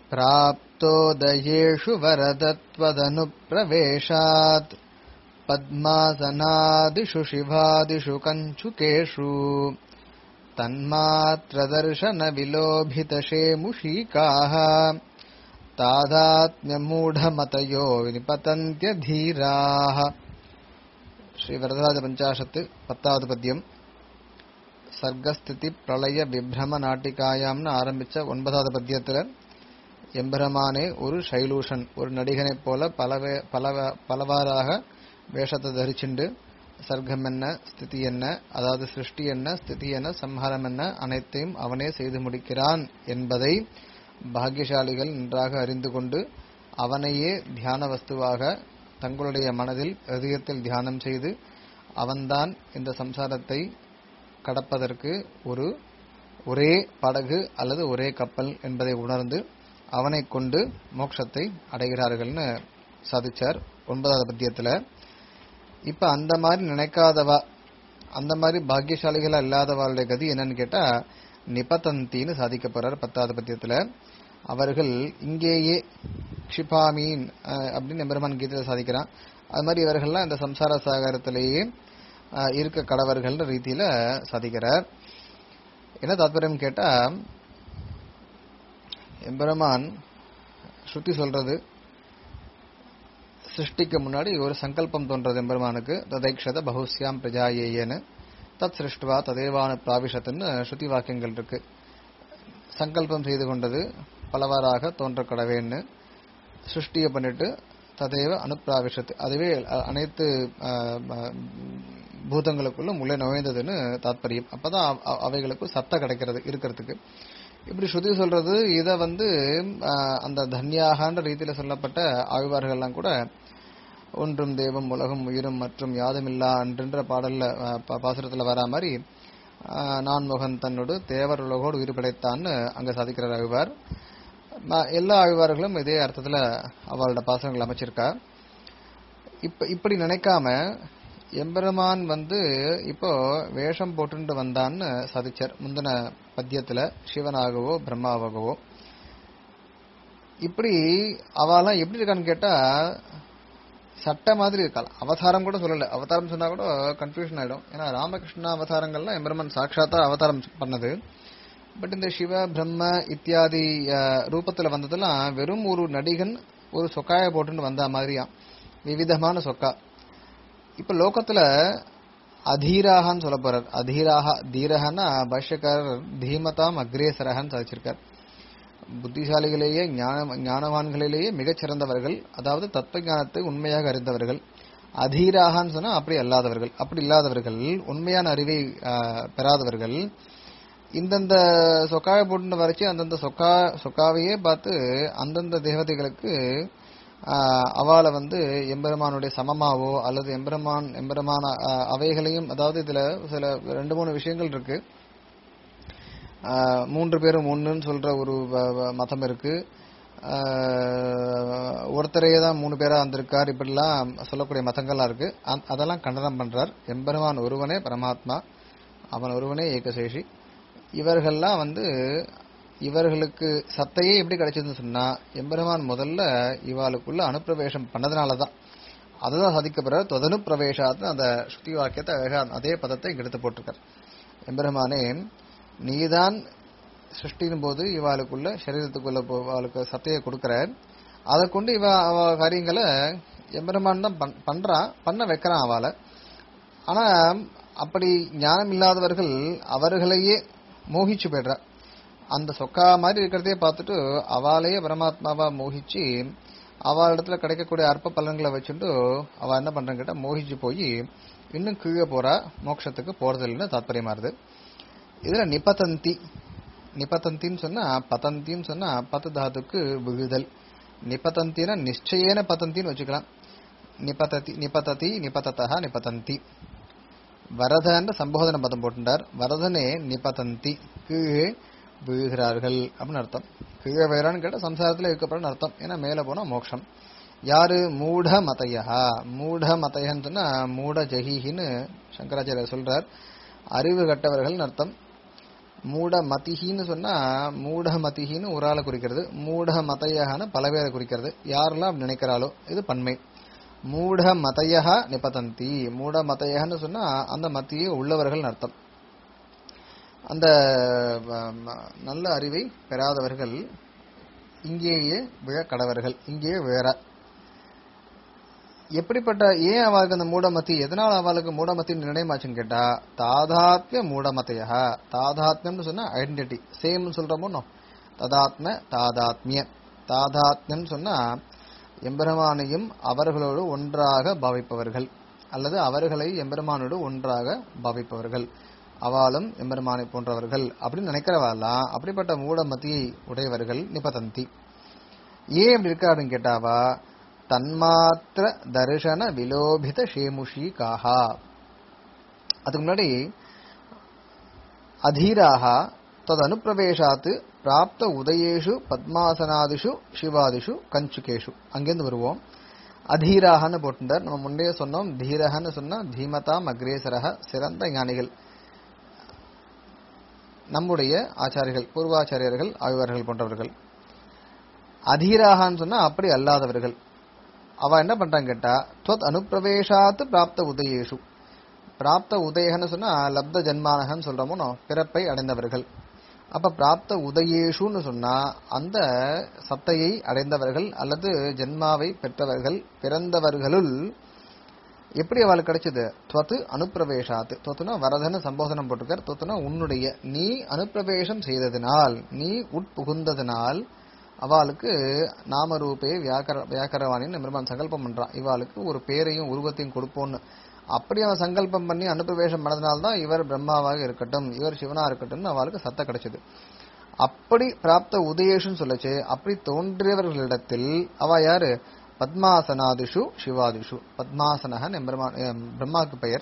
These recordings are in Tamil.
प्राप्तोदयेषु वरदत्वदनुप्रवेशात् पद्मासनादिषु शिवादिषु कञ्चुकेषु तन्मात्रदर्शनविलोभितशेमुषीकाः तादात्म्यमूढमतयो विनिपतन्त्यधीराः ஸ்ரீவரதராஜ பத்தாவது பத்தியம் சர்க்கஸ்திதி பிரளய விப்ரம நாட்டிகாயாம்னு ஆரம்பிச்ச ஒன்பதாவது பத்தியத்துல எம்பெருமானே ஒரு ஷைலூஷன் ஒரு நடிகனைப் போல பலவே பல பலவாறாக வேஷத்தை தரிச்சுண்டு சர்க்கம் என்ன ஸ்திதி என்ன அதாவது சிருஷ்டி என்ன ஸ்திதி என்ன சம்ஹாரம் என்ன அனைத்தையும் அவனே செய்து முடிக்கிறான் என்பதை பாக்கியசாலிகள் நன்றாக அறிந்து கொண்டு அவனையே தியான வஸ்துவாக தங்களுடைய மனதில் ஹிருதயத்தில் தியானம் செய்து அவன்தான் இந்த சம்சாரத்தை கடப்பதற்கு ஒரு ஒரே படகு அல்லது ஒரே கப்பல் என்பதை உணர்ந்து அவனை கொண்டு மோட்சத்தை அடைகிறார்கள்னு சாதிச்சார் ஒன்பதாவது பத்தியத்துல இப்ப அந்த மாதிரி நினைக்காதவா அந்த மாதிரி பாக்கியசாலிகளா இல்லாதவாளுடைய கதி என்னன்னு கேட்டா நிபதந்தின்னு சாதிக்க போறார் பத்தாவது பத்தியத்துல அவர்கள் இங்கேயே க்ஷிபாமீன் அப்படின்னு எம்பெருமான் கீதையில சாதிக்கிறான் அது மாதிரி இவர்கள்லாம் இந்த சம்சார சாகரத்திலேயே இருக்க கடவர்கள் ரீதியில சாதிக்கிறார் என்ன தாத்பரியம் கேட்டா எம்பெருமான் ஸ்ருதி சொல்றது சிருஷ்டிக்கு முன்னாடி ஒரு சங்கல்பம் தோன்றது எம்பெருமானுக்கு ததைக்ஷத பகுஸ்யாம் பிரஜாயேயன்னு தத் சிருஷ்டுவா ததேவானு பிராவிஷத்துன்னு ஸ்ருதி வாக்கியங்கள் இருக்கு சங்கல்பம் செய்து கொண்டது பலவாறாக தோன்ற கடவேன்னு சிருஷ்டியை பண்ணிட்டு ததேவ அனுப்பிராவிஷத்து அதுவே அனைத்து பூதங்களுக்குள்ளும் உள்ளே நுழைந்ததுன்னு தாத்பரியம் அப்பதான் அவைகளுக்கு சத்த கிடைக்கிறது இருக்கிறதுக்கு இப்படி ஸ்ருதி சொல்றது இத வந்து அந்த தன்யாகன்ற ரீதியில சொல்லப்பட்ட ஆழ்வார்கள்லாம் கூட ஒன்றும் தெய்வம் உலகம் உயிரும் மற்றும் யாதுமில்லா அன்றுன்ற பாடல்ல பாசுரத்துல வரா மாதிரி நான் முகன் தன்னோடு தேவர் உலகோடு உயிர் படைத்தான்னு அங்க சாதிக்கிறார் ஆழ்வார் எல்லா ஆழ்வார்களும் இதே அர்த்தத்துல அவளோட பாசனங்கள் அமைச்சிருக்கா இப்ப இப்படி நினைக்காம எம்பெருமான் வந்து இப்போ வேஷம் போட்டுட்டு வந்தான்னு சாதிச்சார் முந்தின பத்தியத்துல சிவனாகவோ பிரம்மாவாகவோ இப்படி அவெல்லாம் எப்படி இருக்கான்னு கேட்டா சட்ட மாதிரி இருக்காள் அவதாரம் கூட சொல்லல அவதாரம் சொன்னா கூட கன்ஃபியூஷன் ஆயிடும் ஏன்னா ராமகிருஷ்ண அவதாரங்கள்லாம் எம்பெருமான் சாட்சாத்தா அவதாரம் பண்ணது பட் இந்த சிவ பிரம்ம இத்தியாதி ரூபத்துல வந்ததெல்லாம் வெறும் ஒரு நடிகன் ஒரு சொக்காய போட்டுன்னு வந்த மாதிரியா விவிதமான சொக்கா இப்ப லோகத்துல அதீராகான்னு சொல்ல போறார் அதீராக தீரகன்னா பாஷ்யக்காரர் தீமதாம் அக்ரேசரகன்னு சாதிச்சிருக்கார் புத்திசாலிகளிலேயே ஞான ஞானவான்களிலேயே மிகச்சிறந்தவர்கள் அதாவது தத்துவ ஞானத்தை உண்மையாக அறிந்தவர்கள் அதீராகான்னு சொன்னா அப்படி அல்லாதவர்கள் அப்படி இல்லாதவர்கள் உண்மையான அறிவை பெறாதவர்கள் இந்தந்த சொக்காவை போட்டு வரைச்சு அந்தந்த சொக்கா சொக்காவையே பார்த்து அந்தந்த தேவதைகளுக்கு அவளை வந்து எம்பெருமானுடைய சமமாவோ அல்லது எம்பெருமான் எம்பெருமான அவைகளையும் அதாவது இதுல சில ரெண்டு மூணு விஷயங்கள் இருக்கு மூன்று பேரும் ஒன்றுன்னு சொல்ற ஒரு மதம் இருக்கு ஒருத்தரையே தான் மூணு பேரா வந்திருக்கார் இப்படிலாம் சொல்லக்கூடிய மதங்கள்லாம் இருக்கு அதெல்லாம் கண்டனம் பண்றார் எம்பெருமான் ஒருவனே பரமாத்மா அவன் ஒருவனே ஏகசேஷி இவர்கள்லாம் வந்து இவர்களுக்கு சத்தையே எப்படி கிடைச்சதுன்னு சொன்னா எம்பெருமான் முதல்ல இவாளுக்குள்ள அனுப்பிரவேசம் பண்ணதுனாலதான் அதுதான் சாதிக்கப்படுற தொதனு பிரவேசாத்து அந்த ஸ்ருதி வாக்கியத்தை அழகா அதே பதத்தை இங்க எடுத்து போட்டிருக்கார் எம்பெருமானே நீதான் சிருஷ்டின் போது இவாளுக்குள்ள சரீரத்துக்குள்ள அவளுக்கு சத்தையை கொடுக்கற அதை கொண்டு இவ அவ காரியங்களை எம்பெருமான் தான் பண்றான் பண்ண வைக்கிறான் அவளை ஆனா அப்படி ஞானம் இல்லாதவர்கள் அவர்களையே மோகிச்சு போயிடுறா அந்த சொக்கா மாதிரி இருக்கிறதே பார்த்துட்டு அவளையே பரமாத்மாவா மோகிச்சு அவள் இடத்துல கிடைக்கக்கூடிய அற்ப பலன்களை வச்சுட்டு அவ என்ன பண்றான்னு கேட்டா மோகிச்சு போய் இன்னும் கீழே போறா மோட்சத்துக்கு போறதில்லைன்னு தாத்பரியமா இருது இதுல நிபதந்தி நிபதந்தின்னு சொன்னா பதந்தின்னு சொன்னா பத்து தாத்துக்கு விழுதல் நிபதந்தினா நிச்சயேன பதந்தின்னு வச்சுக்கலாம் நிபததி நிபததி நிபதத்தா நிபதந்தி வரதன்ற சம்போதன பதம் போட்டுட்டார் வரதனே நிபதந்தி கீழே விழுகிறார்கள் அப்படின்னு அர்த்தம் கீழே வேறான்னு கேட்டால் சம்சாரத்தில் இருக்கப்படுறன்னு அர்த்தம் ஏன்னா மேலே போனால் மோட்சம் யாரு மூட மதையா மூட மதையன்னு சொன்னா மூட ஜஹீஹின்னு சங்கராச்சாரியர் சொல்றார் அறிவு கட்டவர்கள் அர்த்தம் மூடமதிகின்னு சொன்னா மூடமதிகின்னு ஒரு ஆளை குறிக்கிறது மூடமதையகன்னு பல பேரை குறிக்கிறது யாரெல்லாம் அப்படி நினைக்கிறாளோ இது பன்மை மூடமதைய நிபதந்தி மூடமதையன்னு சொன்னா அந்த மத்தியை உள்ளவர்கள் அர்த்தம் அந்த ம- ம- நல்ல அறிவை பெறாதவர்கள் இங்கேயே விழக்கடவர்கள் இங்கேயே விழற எப்படிப்பட்ட ஏன் அவளுக்கு அந்த மூடமத்தி எதனால அவளுக்கு மூடமத்தி நிர்ணயமாச்சுன்னு கேட்டா தாதாத்மிய மூடமத்தையா தாதாத்மியம்னு சொன்னா ஐடென்டிட்டி சேம்னு சொல்றோமோ ததாத்ம தாதாத்மிய தாதாத்மியம் சொன்னா எம்பெருமானையும் அவர்களோடு ஒன்றாக பாவிப்பவர்கள் அல்லது அவர்களை எம்பெருமானோடு ஒன்றாக பாவிப்பவர்கள் அவாலும் எம்பெருமானை போன்றவர்கள் அப்படின்னு நினைக்கிறவாலாம் அப்படிப்பட்ட மூடமத்தியை உடையவர்கள் நிபதந்தி ஏன் இப்படி இருக்கா அப்படின்னு கேட்டாவா தன்மாத்திர தரிசன விலோபித ஷேமுஷி காஹா அதுக்கு முன்னாடி அதீராக தது அனுப்பிரவேசாத்து பிராப்த உதயேஷு பத்மாசனாதிஷு சிவாதிஷு கஞ்சுகேஷு அங்கேருந்து வருவோம் அதீராகன்னு போட்டுட்டார் நம்ம முன்னே சொன்னோம் தீரகன்னு சொன்னா தீமதாம் அக்ரேசரக சிறந்த ஞானிகள் நம்முடைய ஆச்சாரியர்கள் பூர்வாச்சாரியர்கள் ஆய்வர்கள் போன்றவர்கள் அதீராகான்னு சொன்னா அப்படி அல்லாதவர்கள் அவ என்ன பண்றாங்க கேட்டா துவத் அனுப்பிரவேசாத்து பிராப்த உதயேஷு பிராப்த உதயகன்னு சொன்னா லப்த ஜன்மானகன்னு சொல்றோமோ நான், பிறப்பை அடைந்தவர்கள் அப்ப பிராப்த உதயேஷுன்னு சொன்னா அந்த சத்தையை அடைந்தவர்கள் அல்லது ஜென்மாவை பெற்றவர்கள் பிறந்தவர்களுள் எப்படி அவளுக்கு கிடைச்சது துவத்து அனுப்பிரவேசாத்து துவத்துனா வரதன சம்போதனம் போட்டிருக்கார் துவத்துனா உன்னுடைய நீ அனுப்பிரவேசம் செய்ததினால் நீ உட்புகுந்ததினால் அவளுக்கு நாமரூபே வியாக்கர வியாக்கரவாணின்னு பெருமான் சங்கல்பம் பண்றான் இவாளுக்கு ஒரு பேரையும் உருவத்தையும் கொடுப்போன்னு அப்படி அவன் சங்கல்பம் பண்ணி அனுப்பிரவேசம் பண்ணதுனால்தான் இவர் பிரம்மாவாக இருக்கட்டும் இவர் சிவனா இருக்கட்டும்னு அவளுக்கு சத்த கிடைச்சது அப்படி பிராப்த உதயேஷுன்னு சொல்லச்சு அப்படி தோன்றியவர்களிடத்தில் அவ யாரு பத்மாசனாதிஷு சிவாதிஷு பத்மாசனகன் எம்பெருமான் எம் பிரம்மாவுக்கு பெயர்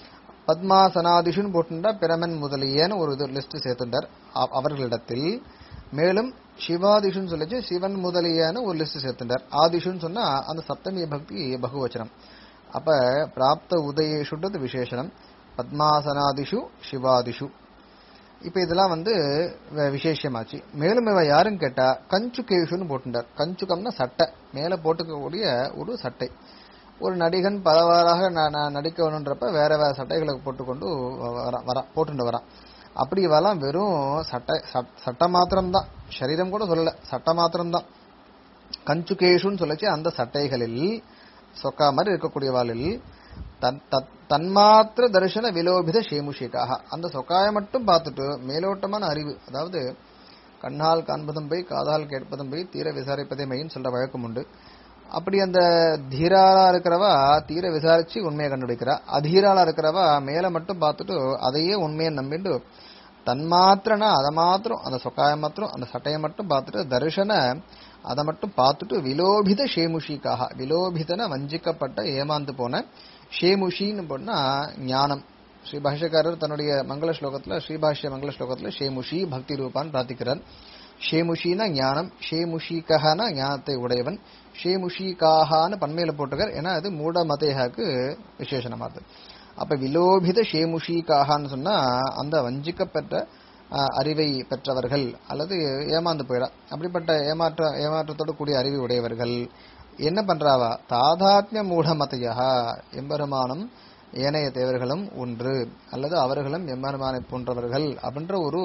பத்மாசனாதிஷுன்னு போட்டுட்டா பிரமன் முதலியன்னு ஒரு இது லிஸ்ட் சேர்த்துட்டார் அ- அவர்களிடத்தில் மேலும் சிவாதிஷுன்னு சொல்லிச்சு சிவன் முதலியன்னு ஒரு லிஸ்ட் சேர்த்துட்டார் ஆதிஷுன்னு சொன்னா அந்த சப்தமி பக்தி பகுவச்சனம் அப்ப பிராப்த உதயேஷுன்றது விசேஷனம் பத்மாசனாதிஷு சிவாதிஷு இப்ப இதெல்லாம் வந்து வ- விசேஷமாச்சு மேலும் இவ யாருன்னு கேட்டா கஞ்சுகேஷுன்னு போட்டுட்டார் கஞ்சுகம்னா சட்டை மேல போட்டுக்கக்கூடிய ஒரு சட்டை ஒரு நடிகன் பலவாறாக ந- ந- நடிக்க வேணுன்றப்ப வேற வேற சட்டைகளை போட்டுக்கொண்டு வர வரா போட்டுட்டு வரான் அப்படி இவெல்லாம் வெறும் சட்டை சட்- சட்டை மாத்திரம்தான் சரீரம் கூட சொல்லல சட்டை மாத்திரம்தான் கஞ்சுகேஷுன்னு சொல்லச்சு அந்த சட்டைகளில் சொக்கா மாதிரி இருக்கக்கூடியவாளில் தன் தத்- தன்மாத்திர தரிசன விலோபித ஷேமுஷிகாக அந்த சொக்காயை மட்டும் பார்த்துட்டு மேலோட்டமான அறிவு அதாவது கண்ணால் காண்பதும் போய் காதால் கேட்பதும் போய் தீர விசாரிப்பதே மெயின் சொல்ற வழக்கம் உண்டு அப்படி அந்த தீராளா இருக்கிறவா தீர விசாரிச்சு உண்மையை கண்டுபிடிக்கிறா அதீராளா இருக்கிறவா மேல மட்டும் பார்த்துட்டு அதையே உண்மையை நம்பிட்டு தன்மாத்திரனா அதை மாத்திரம் அந்த சொக்காயை மாத்திரம் அந்த சட்டையை மட்டும் பார்த்துட்டு தரிசன அதை மட்டும் பார்த்துட்டு விலோபித ஷேமுஷிக்காக விலோபிதன வஞ்சிக்கப்பட்ட ஏமாந்து போன ஷேமுஷின்னு போனா ஞானம் ஸ்ரீ பாஷ்யக்காரர் தன்னுடைய மங்கள ஸ்லோகத்துல ஸ்ரீபாஷ்ய மங்கள ஸ்லோகத்துல ஷேமுஷி பக்தி ரூபான் பிரார்த்திக்கிறார் ஷேமுஷினா ஞானம் ஷேமுஷிகனா ஞானத்தை உடையவன் ஷேமுஷிகாகான்னு பன்மையில போட்டுக்கார் ஏன்னா அது மூட மதேகாக்கு விசேஷனமாகுது அப்ப விலோபித ஷேமுஷிகாகான்னு சொன்னா அந்த வஞ்சிக்கப்பட்ட அஹ், அறிவை பெற்றவர்கள் அல்லது ஏமாந்து போயிடா அப்படிப்பட்ட ஏமாற்ற ஏமாற்றத்தோடு கூடிய அறிவை உடையவர்கள் என்ன பண்றாவா தாதாத்மிய மூடமதையா எம்பெருமானம் ஏனைய தேவர்களும் ஒன்று அல்லது அவர்களும் எம்பெருமானை போன்றவர்கள் அப்படின்ற ஒரு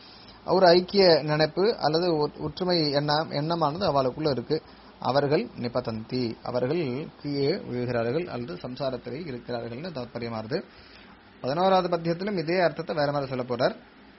ஒரு ஐக்கிய நினைப்பு அல்லது ஒ- ஒற்றுமை எண்ணம் எண்ணமானது அவளுக்குள்ள இருக்கு அவர்கள் நிபதந்தி அவர்கள் கீழே விழுகிறார்கள் அல்லது சம்சாரத்திலே இருக்கிறார்கள்னு தாத்பரியமாறுது பதினோராவது பத்தியத்திலும் இதே அர்த்தத்தை வேற மாதிரி சொல்ல போறார்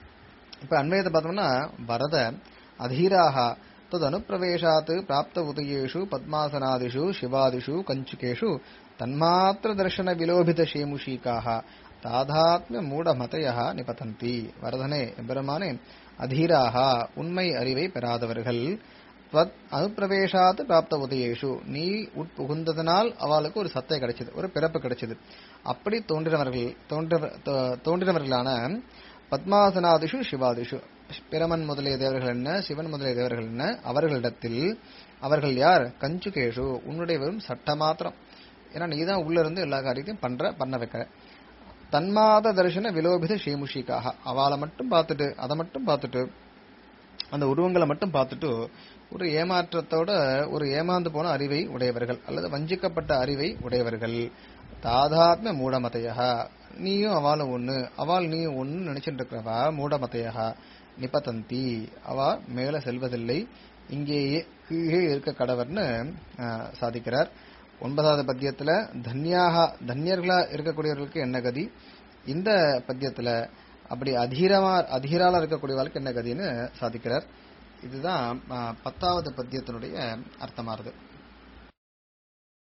இப்ப அன்வயத்தை பார்த்தோம்னா வரத அதீராக தது அனுப்பிரவேசாத் பிராப்த உதயேஷு பத்மாசனாதிஷு சிவாதிஷு கஞ்சுகேஷு தன்மாத்திர தர்ஷன விலோபித ஷேமுஷீகாக தாதாத்மிய மூடமதய நிபதந்தி வரதனே எம்பெருமானே அதீராக உண்மை அறிவை பெறாதவர்கள் துவத் அனுப்பிரவேசாத் பிராப்த உதயேஷு நீ உட்புகுந்ததனால் அவளுக்கு ஒரு சத்தை கிடைச்சது ஒரு பிறப்பு கிடைச்சது அப்படி தோன்றினவர்கள் தோன்ற- தோ- தோன்றினவர்களான பத்மாசனாதிஷு சிவாதிஷு பிரமன் முதலிய தேவர்கள் என்ன சிவன் முதலிய தேவர்கள் என்ன அவர்களிடத்தில் அவர்கள் யார் கஞ்சுகேஷு உன்னுடைய வெறும் சட்ட மாத்திரம் ஏன்னா நீ தான் உள்ள இருந்து எல்லா காரியத்தையும் பண்ற பண்ண வைக்கிற தன்மாத தரிசன விலோபித ஷேமுஷிக்காக அவளை மட்டும் பார்த்துட்டு அதை மட்டும் பார்த்துட்டு அந்த உருவங்களை மட்டும் பார்த்துட்டு ஒரு ஏமாற்றத்தோட ஒரு ஏமாந்து போன அறிவை உடையவர்கள் அல்லது வஞ்சிக்கப்பட்ட அறிவை உடையவர்கள் தாதாத்ம மூடமதையா நீயும் அவளும் ஒண்ணு அவள் நீயும் ஒண்ணு நினைச்சிட்டு இருக்கிறவா மூடமதையா நிபதந்தி அவ மேல செல்வதில்லை இங்கேயே கீழே இருக்க கடவர்னு ஆஹ், சாதிக்கிறார் ஒன்பதாவது பத்தியத்துல தன்யாக தன்யர்களா இருக்கக்கூடியவர்களுக்கு என்ன கதி இந்த பத்தியத்துல அப்படி அதீரமா அதீரால இருக்கக்கூடியவர்களுக்கு என்ன கதின்னு சாதிக்கிறார் இதுதான் ஆஹ், பத்தாவது பத்தியத்தினுடைய அர்த்தமாறுது